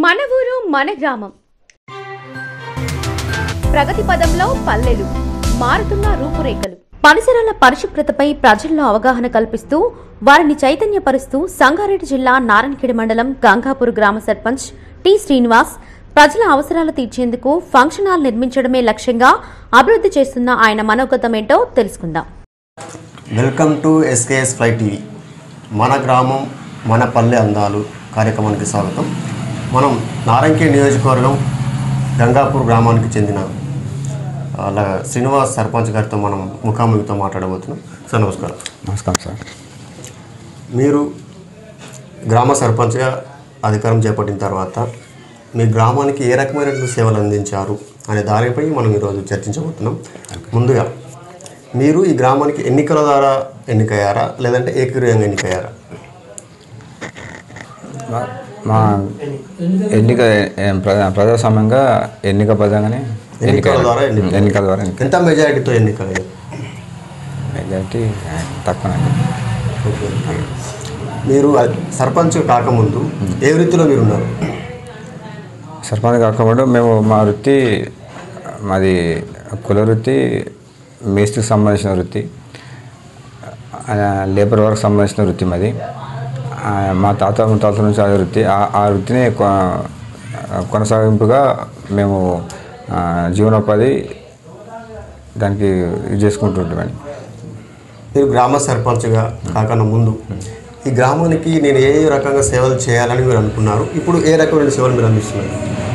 మన ఊరు మన గ్రామం ప్రగతి పదంలో పల్లెలు మారుతున్న రూపురేఖలు పరిసరాల పరిశుభ్రతపై ప్రజల్లో అవగాహన కల్పిస్తూ వారిని చైతన్యపరుస్తూ సంగారెడ్డి జిల్లా నారాయణఖేడ్ మండలం గంగాపూర్ గ్రామ సర్పంచ్ టి శ్రీనివాస్ ప్రజల అవసరాలు తీర్చేందుకు ఫంక్షన్ హాల్ నిర్మించడమే లక్ష్యంగా అభివృద్ధి చేస్తున్న ఆయన మనోగతం ఏంటో తెలుసుకుందాం welcome to SKS fly TV మన గ్రామం మన పల్లె అందాలు కార్యక్రమానికి స్వాగతం మనం నారంకి నియోజకవర్గం గంగాపూర్ గ్రామానికి చెందిన అలా శ్రీనివాస్ సర్పంచ్ గారితో మనం ముఖాముఖితో మాట్లాడబోతున్నాం సార్ నమస్కారం నమస్కారం సార్ మీరు గ్రామ సర్పంచ్గా అధికారం చేపట్టిన తర్వాత మీ గ్రామానికి ఏ రకమైనటువంటి సేవలు అందించారు అనే దానిపై మనం ఈరోజు చర్చించబోతున్నాం ముందుగా మీరు ఈ గ్రామానికి ఎన్నికల ద్వారా ఎన్నికయ్యారా లేదంటే ఏకగ్రీవంగా ఎన్నికయ్యారా మా- మా ఎన్నిక ఏ- ప్రజా ప్రజాస్వామ్యంగా ఎన్నిక పదంగానే ఎన్నికల ద్వారా ఎన్నిక ఎన్నికల ద్వారా ఎన్నిక ఎంత మెజారిటీతో ఎన్నికయ్యారు మెజారిటీ తక్కువనండి మీరు సర్పంచ్ కాకముందు ఏ వృత్తిలో మీరు ఉన్నారు సర్పంచ్ కాకుండా మేము మా వృత్తి మాది కుల వృత్తి మేస్త్రికి సంబంధించిన వృత్తి ఆ, లేబర్ వర్క్ సంబంధించిన వృత్తి మాది ఆ, మా తాత ముత్తాతల నుంచి ఆ వృత్తి ఆ- ఆ వృత్తిని కొ- కొనసాగింపుగా మేము ఆ, జీవనోపాధి దానికి ఇది చేసుకుంటుంటామని మీరు గ్రామ సర్పంచ్గా కాకన్నా ముందు ఈ గ్రామానికి నేను ఏ రకంగా సేవలు చేయాలని మీరు అనుకున్నారు ఇప్పుడు ఏ రకమైన సేవలు మీరు అందిస్తున్నారు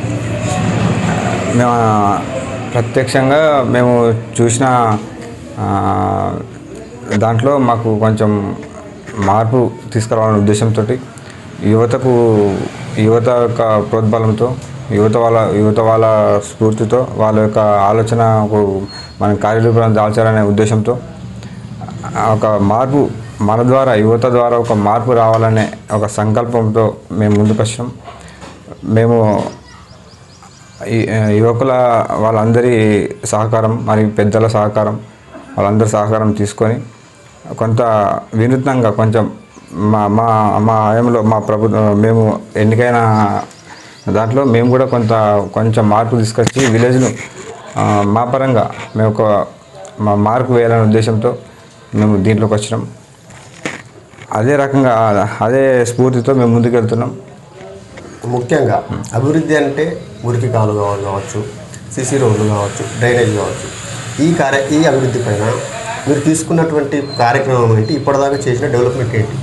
మేము ప్రత్యక్షంగా మేము చూసిన ఆ, దాంట్లో మాకు కొంచెం మార్పు తీసుకురావాలనే ఉద్దేశంతో యువతకు యువత యొక్క ప్రోద్బలంతో యువత వాళ్ళ యువత వాళ్ళ స్ఫూర్తితో వాళ్ళ యొక్క ఆలోచన మన కార్యరూపం దాల్చాలనే ఉద్దేశంతో ఒక మార్పు మన ద్వారా యువత ద్వారా ఒక మార్పు రావాలనే ఒక సంకల్పంతో మేము ముందుకు వచ్చాం మేము ఈ యువకుల వాళ్ళందరి సహకారం మరియు పెద్దల సహకారం వాళ్ళందరి సహకారం తీసుకొని కొంత వినూత్నంగా కొంచెం మా మా మా ఆయంలో మా ప్రభు మేము ఎన్నికైన దాంట్లో మేము కూడా కొంత కొంచెం మార్పు తీసుకొచ్చి విలేజ్ను ఆ, మా పరంగా మేము ఒక మా మార్పు వేయాలనే ఉద్దేశంతో మేము దీంట్లోకి వచ్చినాం అదే రకంగా అదే స్ఫూర్తితో మేము ముందుకెళ్తున్నాం ముఖ్యంగా అభివృద్ధి అంటే మురికి కాలు కావచ్చు సిసి రోడ్లు కావచ్చు డ్రైనేజ్ కావచ్చు ఈ కార్య ఈ అభివృద్ధి పైన మీరు తీసుకున్నటువంటి కార్యక్రమం ఏంటి ఇప్పటిదాకా చేసిన డెవలప్మెంట్ ఏంటి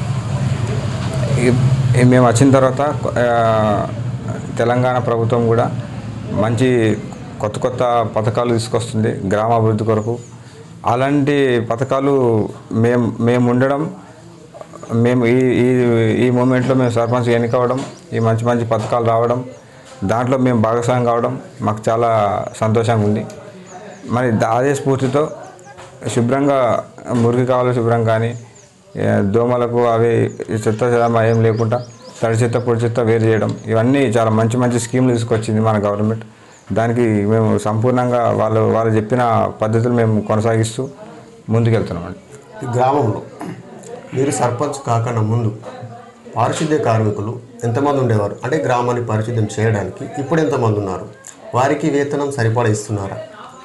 ఈ- ఈ మేము వచ్చిన తర్వాత ఆ, తెలంగాణ ప్రభుత్వం కూడా మంచి కొత్త కొత్త పథకాలు తీసుకొస్తుంది గ్రామాభివృద్ధి కొరకు అలాంటి పథకాలు మేము మేము ఉండడం మేము ఈ ఈ ఈ మూమెంట్లో మేము సర్పంచ్ ఎన్నికవడం ఈ మంచి మంచి పథకాలు రావడం దాంట్లో మేము భాగస్వామ్యం కావడం మాకు చాలా సంతోషంగా ఉంది మరి దా- అదే స్ఫూర్తితో శుభ్రంగా మురికి కావాలి శుభ్రం కానీ ఏ, దోమలకు అవి ఈ చెత్త చెదామ ఏం లేకుండా తడి చెత్త పొడి చెత్త వేరు చేయడం ఇవన్నీ చాలా మంచి మంచి స్కీములు తీసుకొచ్చింది మన గవర్నమెంట్ దానికి మేము సంపూర్ణంగా వాళ్ళు వాళ్ళు చెప్పిన పద్ధతులు మేము కొనసాగిస్తూ ముందుకెళ్తున్నామండి ఈ గ్రామంలో మీరు సర్పంచ్ కాకన్నా ముందు పారిశుద్ధ్య కార్మికులు ఎంతమంది ఉండేవారు అంటే గ్రామాన్ని పారిశుద్ధ్యం చేయడానికి ఇప్పుడు ఎంతమంది ఉన్నారు వారికి వేతనం సరిపడా ఇస్తున్నారా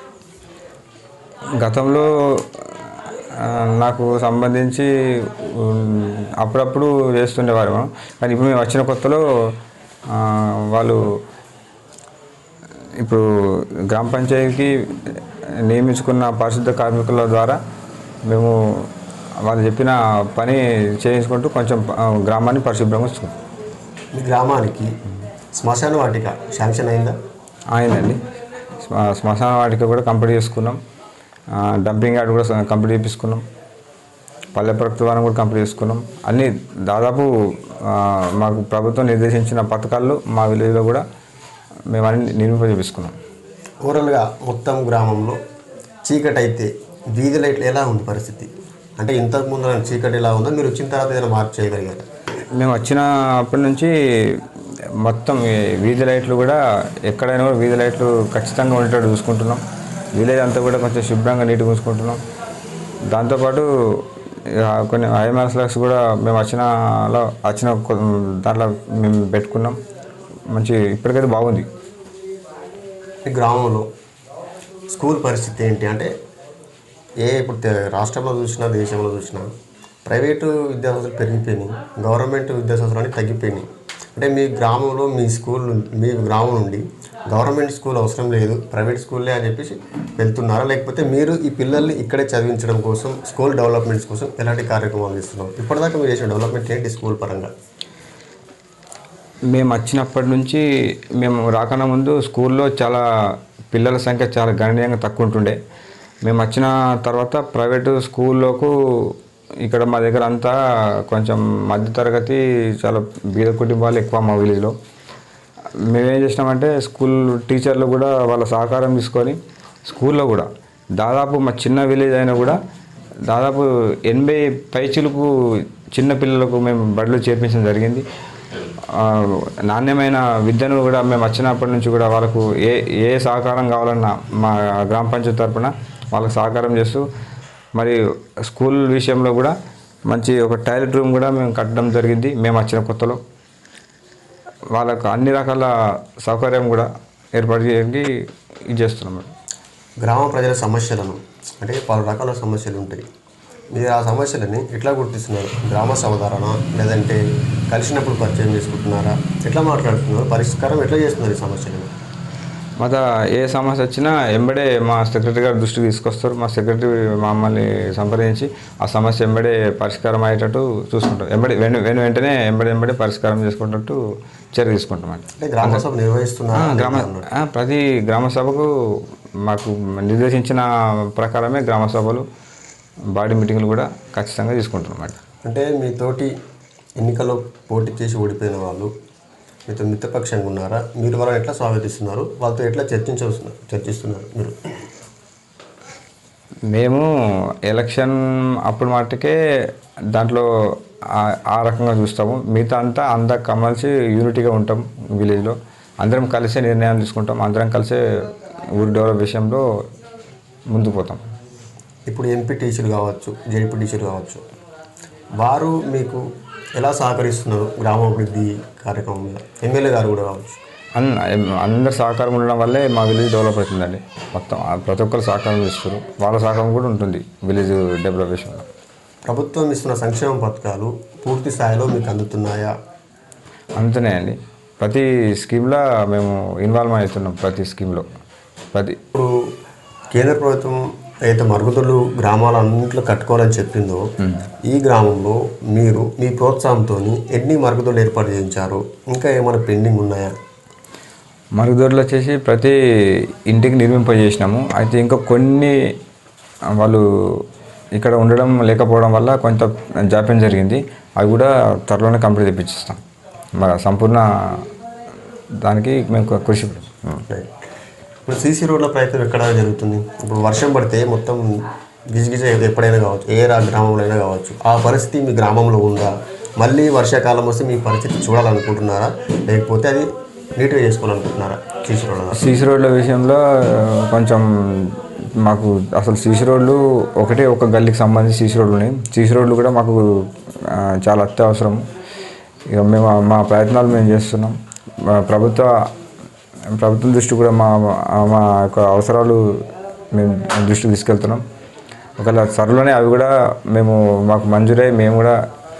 గతంలో ఆ, నాకు సంబంధించి ఉమ్, అప్పుడప్పుడు చేస్తుండేవారు కానీ ఇప్పుడు మేము వచ్చిన కొత్తలో ఆ, వాళ్ళు ఇప్పుడు గ్రామ పంచాయతీకి నియమించుకున్న పారిశుద్ధ కార్మికుల ద్వారా మేము వాళ్ళు చెప్పిన పని చేయించుకుంటూ కొంచెం ఆ, గ్రామాన్ని పరిశుభ్రంగా ఉంచుకుంటాం మీ గ్రామానికి శ్మశాన వాటిక శాంక్షన్ అయిందా అయిందండి శ్మ- శ్మశాన వాటిక కూడా కంప్లీట్ చేసుకున్నాం ఆ, డంపింగ్ యార్డ్ కూడా స- కంప్లీట్ చేపించుకున్నాం పల్లె ప్రకృతివనం కూడా కంప్లీట్ చేసుకున్నాం అన్నీ దాదాపు ఆ, మాకు ప్రభుత్వం నిర్దేశించిన పథకాల్లో మా విలేజ్లో కూడా మేము అన్ని నిర్మింపజేపించుకున్నాం ఓవరాల్గా మొత్తం గ్రామంలో చీకటి అయితే వీధి లైట్లు ఎలా ఉంది పరిస్థితి అంటే ఇంతకు ముందు చీకటి ఎలా ఉందో మీరు వచ్చిన తర్వాత ఏదైనా మార్పు చేయగలిగారు మేము వచ్చినప్పటి నుంచి మొత్తం ఈ వీధి లైట్లు కూడా ఎక్కడైనా కూడా వీధి లైట్లు ఖచ్చితంగా ఉండేటట్టు చూసుకుంటున్నాం విలేజ్ అంతా కూడా కొంచెం శుభ్రంగా నీట్గా ఉంచుకుంటున్నాం దాంతోపాటు ఇక కొన్ని ఐఎంఎస్ లక్స్ కూడా మేము వచ్చినలో వచ్చిన కొ- దాంట్లో మేము పెట్టుకున్నాం మంచి ఇప్పటికైతే బాగుంది ఈ గ్రామంలో స్కూల్ పరిస్థితి ఏంటి అంటే ఏ ఇప్పుడు తె- రాష్ట్రంలో చూసినా దేశంలో చూసినా ప్రైవేటు విద్యాసంస్థలు పెరిగిపోయినాయి గవర్నమెంట్ విద్యాసంస్థలు తగ్గిపోయినాయి అంటే మీ గ్రామంలో మీ స్కూల్ నుం- మీ గ్రామం నుండి గవర్నమెంట్ స్కూల్ అవసరం లేదు ప్రైవేట్ స్కూల్లే అని చెప్పేసి వెళ్తున్నారా లేకపోతే మీరు ఈ పిల్లల్ని ఇక్కడే చదివించడం కోసం స్కూల్ డెవలప్మెంట్స్ కోసం ఎలాంటి కార్యక్రమాలు చేస్తున్నారు ఇప్పటిదాకా మీరు చేసిన డెవలప్మెంట్ ఏంటి స్కూల్ పరంగా మేము వచ్చినప్పటి నుంచి మేము రాకన్నా ముందు స్కూల్లో చాలా పిల్లల సంఖ్య చాలా గణనీయంగా తక్కువ ఉంటుండే మేము వచ్చిన తర్వాత ప్రైవేటు స్కూల్లోకు ఇక్కడ మా దగ్గర అంతా కొంచెం మధ్యతరగతి చాలా బీద కుటుంబాలు ఎక్కువ మా విలేజ్లో మేమేం చేసినామంటే స్కూల్ టీచర్లు కూడా వాళ్ళ సహకారం తీసుకొని స్కూల్లో కూడా దాదాపు మా చిన్న విలేజ్ అయినా కూడా దాదాపు ఎనభై పైచులకు చిన్న పిల్లలకు మేము బడిలో చేర్పించడం జరిగింది ఆ, నాణ్యమైన విద్యను కూడా మేము వచ్చినప్పటి నుంచి కూడా వాళ్ళకు ఏ ఏ సహకారం కావాలన్నా మా గ్రామ పంచాయతీ తరపున వాళ్ళకి సహకారం చేస్తూ మరి స్కూల్ విషయంలో కూడా మంచి ఒక టాయిలెట్ రూమ్ కూడా మేము కట్టడం జరిగింది మేము వచ్చిన కొత్తలో వాళ్ళకు అన్ని రకాల సౌకర్యం కూడా ఏర్పాటు చేయడానికి ఇది చేస్తున్నాం మేడం గ్రామ ప్రజల సమస్యలను అంటే పలు రకాల సమస్యలు ఉంటాయి మీరు ఆ సమస్యలని ఎట్లా గుర్తిస్తున్నారు గ్రామ సమాధారణ లేదంటే కలిసినప్పుడు పరిచయం చేసుకుంటున్నారా ఎట్లా మాట్లాడుతున్నారు పరిష్కారం ఎట్లా చేస్తున్నారు ఈ సమస్యలను మత ఏ సమస్య వచ్చినా ఎంబడే మా సెక్రటరీ గారి దృష్టికి తీసుకొస్తారు మా సెక్రటరీ మమ్మల్ని సంప్రదించి ఆ సమస్య ఎంబడే పరిష్కారం అయ్యేటట్టు చూసుకుంటాం ఎంబడి వెను వెను వెంటనే ఎంబడి ఎంబడే పరిష్కారం చేసుకున్నట్టు చర్య తీసుకుంటాం అంటే గ్రామ సభ నిర్వహిస్తున్నారా గ్రామ ఆ, ప్రతి గ్రామ సభకు మాకు నిర్దేశించిన ప్రకారమే గ్రామ సభలు బాడీ మీటింగ్లు కూడా ఖచ్చితంగా తీసుకుంటున్నాం మేడం అంటే మీతోటి ఎన్నికల్లో పోటీ చేసి ఓడిపోయిన వాళ్ళు మీతో మిత్రపక్షంగా ఉన్నారా మీరు వాళ్ళని ఎట్లా స్వాగతిస్తున్నారు వాళ్ళతో ఎట్లా చర్చించవస్తున్నారు చర్చిస్తున్నారు మీరు మేము ఎలక్షన్ అప్పుడు మట్టుకే దాంట్లో ఆ- ఆ రకంగా చూస్తాము మిగతా అంతా అంతా కమల్సి యూనిటీగా ఉంటాం విలేజ్లో అందరం కలిసే నిర్ణయాలు తీసుకుంటాం అందరం కలిసే ఊరి డెవలప్ విషయంలో ముందుకు పోతాం ఇప్పుడు ఎంపీ టీచర్లు కావచ్చు జడ్పీ టీచర్లు కావచ్చు వారు మీకు ఎలా సహకరిస్తున్నారు గ్రామాభివృద్ధి కార్యక్రమంలో ఎమ్మెల్యే గారు కూడా కావచ్చు అన్ అందరి సహకారం ఉండడం వల్లే మా విలేజ్ డెవలప్ అవుతుందండి మొత్తం ఆ ప్రతి ఒక్కరు సహకారం ఇస్తారు వాళ్ళ సహకారం కూడా ఉంటుంది విలేజ్ డెవలప్ విషయంలో ప్రభుత్వం ఇస్తున్న సంక్షేమ పథకాలు పూర్తి స్థాయిలో మీకు అందుతున్నాయా అంతనే అండి ప్రతి స్కీమ్లో మేము ఇన్వాల్వ్ అవుతున్నాం ప్రతి స్కీమ్లో ప్రతి ఇప్పుడు కేంద్ర ప్రభుత్వం అయితే మరుగుదొడ్లు గ్రామాలన్నింటిలో కట్టుకోవాలని చెప్పిందో ఈ గ్రామంలో మీరు మీ ప్రోత్సాహంతో ఎన్ని మరుగుదొడ్లు ఏర్పాటు చేయించారు ఇంకా ఏమైనా పెండింగ్ ఉన్నాయా మరుగుదొడ్లు వచ్చేసి ప్రతి ఇంటికి నిర్మింపజేసినాము అయితే ఇంకా కొన్ని వాళ్ళు ఇక్కడ ఉండడం లేకపోవడం వల్ల కొంత జాప్యం జరిగింది అవి కూడా త్వరలోనే కంప్లీట్ తెప్పించిస్తాం మన సంపూర్ణ దానికి మేము కృషి పడతాం. రైట్. ఇప్పుడు సీసీ రోడ్ల ప్రయత్నం ఎక్కడ జరుగుతుంది ఇప్పుడు వర్షం పడితే మొత్తం గిజగిజ ఎప్పుడైనా కావచ్చు ఏ రా గ్రామంలో అయినా కావచ్చు ఆ పరిస్థితి మీ గ్రామంలో ఉందా మళ్ళీ వర్షాకాలం వస్తే మీ పరిస్థితి చూడాలనుకుంటున్నారా లేకపోతే అది నీట్గా చేసుకోవాలనుకుంటున్నారా సీసీ రోడ్ల సీసీ రోడ్ల విషయంలో ఆ, కొంచెం మాకు అసలు సీసీ రోడ్లు ఒకటే ఒక గల్లీకి సంబంధించి సీసీ రోడ్లు ఉన్నాయి సీసీ రోడ్లు కూడా మాకు ఆ, చాలా అత్యవసరం ఇక మేము మా ప్రయత్నాలు మేము చేస్తున్నాం మా ప్రభుత్వ ప్రభుత్వం దృష్టి కూడా మా మా యొక్క అవసరాలు మేము దృష్టికి తీసుకెళ్తున్నాం ఒకవేళ త్వరలోనే అవి కూడా మేము మాకు మంజూరై మేము కూడా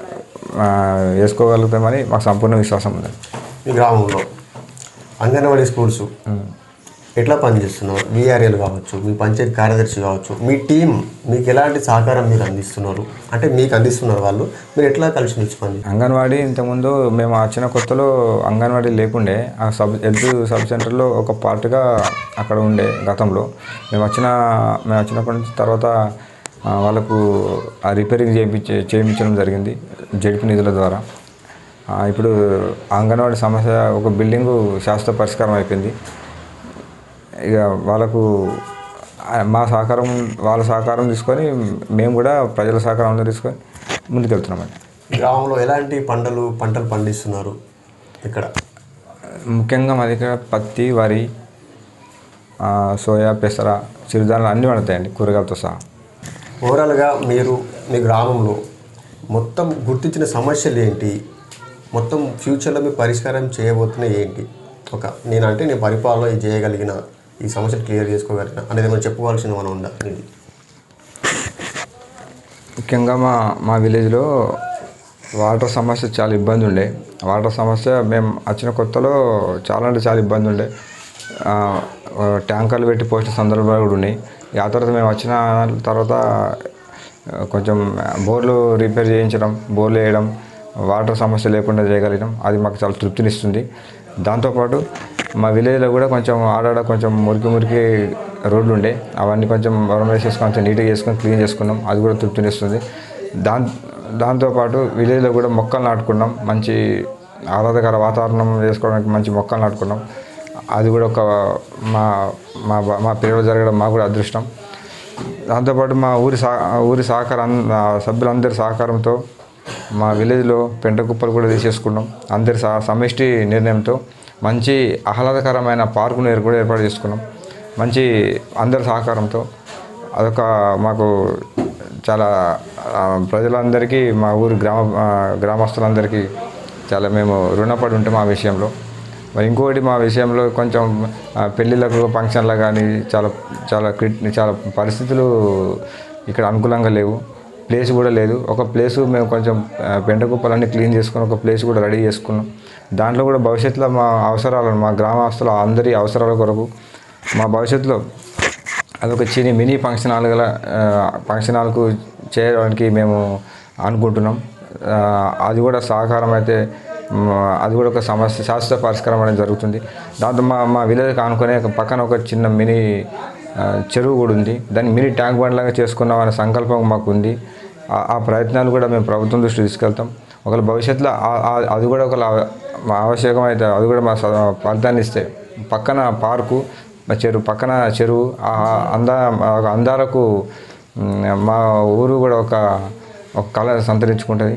ఆ, వేసుకోగలుగుతామని మాకు సంపూర్ణ విశ్వాసం ఉంది మీ గ్రామంలో అంగన్వాడీ స్కూల్స్ ఎట్లా పనిచేస్తున్నారు విఆర్ఏలు కావచ్చు మీ పంచాయతీ కార్యదర్శి కావచ్చు మీ టీం మీకు ఎలాంటి సహకారం మీరు అందిస్తున్నారు అంటే మీకు అందిస్తున్నారు వాళ్ళు మీరు ఎట్లా కలిసి మెలిసి పని అంగన్వాడీ ఇంతకుముందు మేము వచ్చిన కొత్తలో అంగన్వాడీ లేకుండే ఆ సబ్ హెల్త్ సబ్ సెంటర్లో ఒక పార్ట్గా అక్కడ ఉండే గతంలో మేము వచ్చిన మేము వచ్చినప్పటి నుంచి తర్వాత ఆ, వాళ్ళకు ఆ రిపేరింగ్ చేయించే చేయించడం జరిగింది జడిపి నిధుల ద్వారా ఆ, ఇప్పుడు అంగన్వాడీ సమస్య ఒక బిల్డింగు శాశ్వత పరిష్కారం అయిపోయింది ఇక వాళ్ళకు ఆ, మా సహకారం వాళ్ళ సహకారం తీసుకొని మేము కూడా ప్రజల సహకారం అందరూ తీసుకొని ముందుకెళ్తున్నామండి గ్రామంలో ఎలాంటి పంటలు పంటలు పండిస్తున్నారు ఇక్కడ ముఖ్యంగా మా దగ్గర పత్తి వరి ఆ, సోయా పెసర చిరుధాన్యాలు అన్నీ పండుతాయండి కూరగాయలతో సహా ఓవరాల్గా మీరు మీ గ్రామంలో మొత్తం గుర్తించిన సమస్యలు ఏంటి మొత్తం ఫ్యూచర్లో మీరు పరిష్కారం చేయబోతున్న ఏంటి ఒక నేనంటే నేను పరిపాలన ఇది చేయగలిగిన ఈ సమస్యలు క్లియర్ చేసుకోగలిగిన అనేది మనం చెప్పుకోవాల్సింది మనం ఉందా అనేది ముఖ్యంగా మా మా విలేజ్లో వాటర్ సమస్య చాలా ఇబ్బంది ఉండే వాటర్ సమస్య మేము వచ్చిన కొత్తలో చాలా అంటే చాలా ఇబ్బంది ఉండే ఆ, ఆ, ట్యాంకర్లు పెట్టి పోసిన సందర్భాలు కూడా ఉన్నాయి ఆ తర్వాత మేము వచ్చిన తర్వాత ఆ, కొంచెం బోర్లు రిపేర్ చేయించడం బోర్లు వేయడం వాటర్ సమస్య లేకుండా చేయగలిగడం అది మాకు చాలా తృప్తినిస్తుంది దాంతోపాటు మా విలేజ్లో కూడా కొంచెం ఆడాడ కొంచెం మురికి మురికి రోడ్లు ఉండే అవన్నీ కొంచెం ఆర్గనైజ్ చేసుకొని కొంచెం నీట్గా చేసుకొని క్లీన్ చేసుకున్నాం అది కూడా తృప్తినిస్తుంది దాన్ దాంతోపాటు విలేజ్లో కూడా మొక్కలు నాటుకున్నాం మంచి ఆహ్లాదకర వాతావరణం చేసుకోవడానికి మంచి మొక్కలు నాటుకున్నాం అది కూడా ఒక మా మా మా పిల్లలు జరగడం మాకు కూడా అదృష్టం దాంతోపాటు మా ఊరి సహ ఊరి సహకారం ఆ సభ్యులందరి సహకారంతో మా విలేజ్లో పెంట కుప్పలు కూడా తీసేసుకున్నాం అందరి సహ సమిష్టి నిర్ణయంతో మంచి ఆహ్లాదకరమైన పార్కును ఏర్- కూడా ఏర్పాటు చేసుకున్నాం మంచి అందరి సహకారంతో అదొక మాకు చాలా ఆ, ప్రజలందరికీ మా ఊరి గ్రామ ఆ, గ్రామస్తులందరికీ చాలా మేము రుణపడి ఉంటాం ఆ విషయంలో మరి ఇంకోటి మా విషయంలో కొంచెం ఆ, పెళ్ళిళ్ళకు ఫంక్షన్లకు కానీ చాలా చాలా క్రిట్ చాలా పరిస్థితులు ఇక్కడ అనుకూలంగా లేవు ప్లేస్ కూడా లేదు ఒక ప్లేస్ మేము కొంచెం ఆ, పెంట కుప్పలన్నీ క్లీన్ చేసుకుని ఒక ప్లేస్ కూడా రెడీ చేసుకున్నాం దాంట్లో కూడా భవిష్యత్తులో మా అవసరాలను మా గ్రామస్తుల అందరి అవసరాల కొరకు మా భవిష్యత్తులో అదొక చిన్న మినీ ఫంక్షన్ హాల్ గల ఆ, ఫంక్షన్ హాల్కు చేయడానికి మేము అనుకుంటున్నాం ఆ, అది కూడా సహకారం అయితే మ్, అది కూడా ఒక సమస్య శాశ్వత పరిష్కారం అనేది జరుగుతుంది దాంతో మా మా విలేజ్కి ఆనుకునే ఒక పక్కన ఒక చిన్న మినీ ఆ, చెరువు కూడా ఉంది దాన్ని మినీ ట్యాంక్ బండ్ లాగా చేసుకున్నాం అనే సంకల్పం మాకు ఉంది ఆ- ఆ ప్రయత్నాలు కూడా మేము ప్రభుత్వం దృష్టి తీసుకెళ్తాం ఒకవేళ భవిష్యత్తులో ఆ- ఆ- అది కూడా ఒక ఆవశ్యకం అయితే అది కూడా మా స- ఫలితాన్ని ఇస్తే పక్కన పార్కు మా చెరువు పక్కన చెరువు ఆ అందా ఒక అందాలకు మ్, మా ఊరు కూడా ఒక ఒక కళ సంతరించుకుంటుంది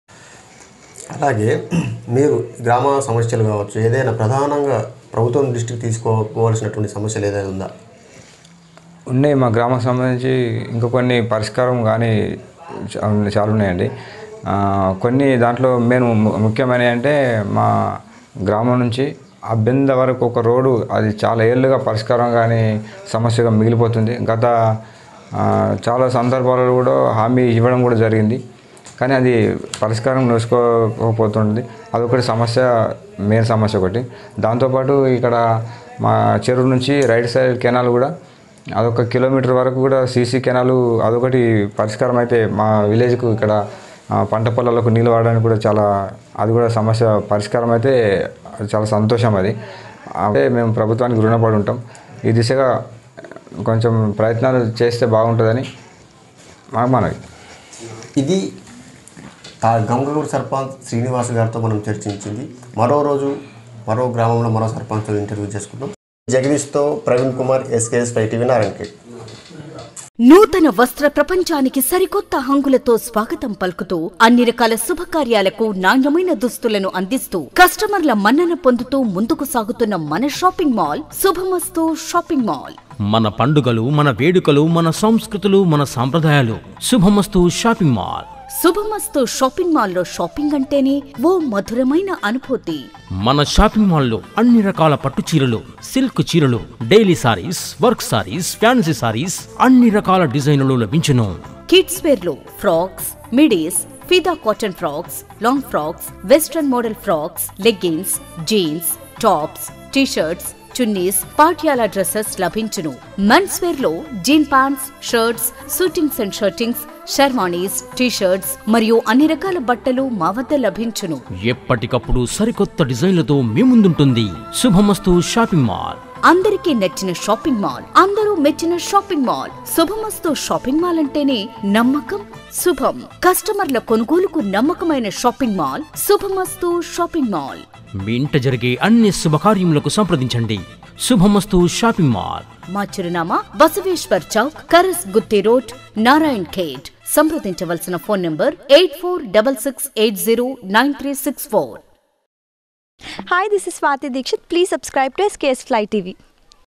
అలాగే మీరు గ్రామ సమస్యలు కావచ్చు ఏదైనా ప్రధానంగా ప్రభుత్వం దృష్టికి తీసుకోవాల్సినటువంటి సమస్యలు ఏదైనా ఉందా ఉన్నాయి మా గ్రామం సంబంధించి ఇంకా కొన్ని పరిష్కారం కానీ చా- చాలా ఉన్నాయండి ఆ, కొన్ని దాంట్లో మేము ము- ముఖ్యమైనవి అంటే మా గ్రామం నుంచి అబ్బెంద వరకు ఒక రోడ్డు అది చాలా ఏళ్ళుగా పరిష్కారం కానీ సమస్యగా మిగిలిపోతుంది గత ఆ, చాలా సందర్భాలలో కూడా హామీ ఇవ్వడం కూడా జరిగింది కానీ అది పరిష్కారం నోసుకోకపోతుంది అదొకటి సమస్య మెయిన్ సమస్య ఒకటి దాంతోపాటు ఇక్కడ మా చెరువు నుంచి రైట్ సైడ్ కెనాల్ కూడా అదొక కిలోమీటర్ వరకు కూడా సీసీ కెనాలు అదొకటి పరిష్కారం అయితే మా విలేజ్కు ఇక్కడ ఆ, పంట పొలాలకు నీళ్ళు వాడడానికి కూడా చాలా అది కూడా సమస్య పరిష్కారం అయితే చాలా సంతోషం అది అంటే మేము ప్రభుత్వానికి రుణపడి ఉంటాం ఈ దిశగా కొంచెం ప్రయత్నాలు చేస్తే బాగుంటుందని మాకు మనవి ఇది ఆ గంగూరు సర్పంచ్ శ్రీనివాస్ గారితో మనం చర్చించింది మరో రోజు మరో గ్రామంలో మరో సర్పంచ్తో ఇంటర్వ్యూ చేసుకుందాం జగదీష్తో Praveen Kumar SKS five TV Narayankhed నూతన వస్త్ర ప్రపంచానికి సరికొత్త హంగులతో స్వాగతం పలుకుతూ అన్ని రకాల శుభకార్యాలకు నాణ్యమైన దుస్తులను అందిస్తూ కస్టమర్ల మన్నన పొందుతూ ముందుకు సాగుతున్న మన shopping mall Shubhamastu shopping mall మన పండుగలు మన వేడుకలు మన సంస్కృతులు మన సాంప్రదాయాలు Shubhamastu shopping mall Shubhamastu shopping మాల్లో షాపింగ్ అంటేనే ఓ మధురమైన అనుభూతి మన షాపింగ్ మాల్లో అన్ని రకాల పట్టు చీరలు సిల్క్ చీరలు daily sarees work sarees fancy sarees అన్ని రకాల డిజైన్లు లభించును కిడ్స్ వేర్ లో ఫ్రాక్స్ మిడీస్ ఫిదా cotton frocks long frocks western model frocks leggings jeans tops t-shirts chunnis Patiala dresses లభించును మెన్స్ వేర్ లో jean pants shirts suitings and shirtings sherwanis t-shirts మరియు అన్ని రకాల బట్టలు మా వద్ద లభించును ఎప్పటికప్పుడు సరికొత్త డిజైన్లతో మీ ముందుంటుంది శుభమస్తు షాపింగ్ మాల్ అందరికీ నచ్చిన షాపింగ్ మాల్ అందరూ మెచ్చిన shopping mall Shubhamastu shopping mall అంటేనే నమ్మకం శుభం కస్టమర్ల కొనుగోలుకు నమ్మకమైన shopping mall Shubhamastu shopping mall మీ ఇంట జరిగే అన్ని శుభకార్యములకు సంప్రదించండి శుభమస్తు షాపింగ్ మాల్ మా చిరునామా బసవేశ్వర్ చౌక్ కరస్ గుత్తి రోడ్ నారాయణ్ ఖేడ్ సంప్రదించవలసిన phone number eight four double six eight zero nine three six four Hi, this is Swati Dikshit. Please subscribe to SKS Fly TV.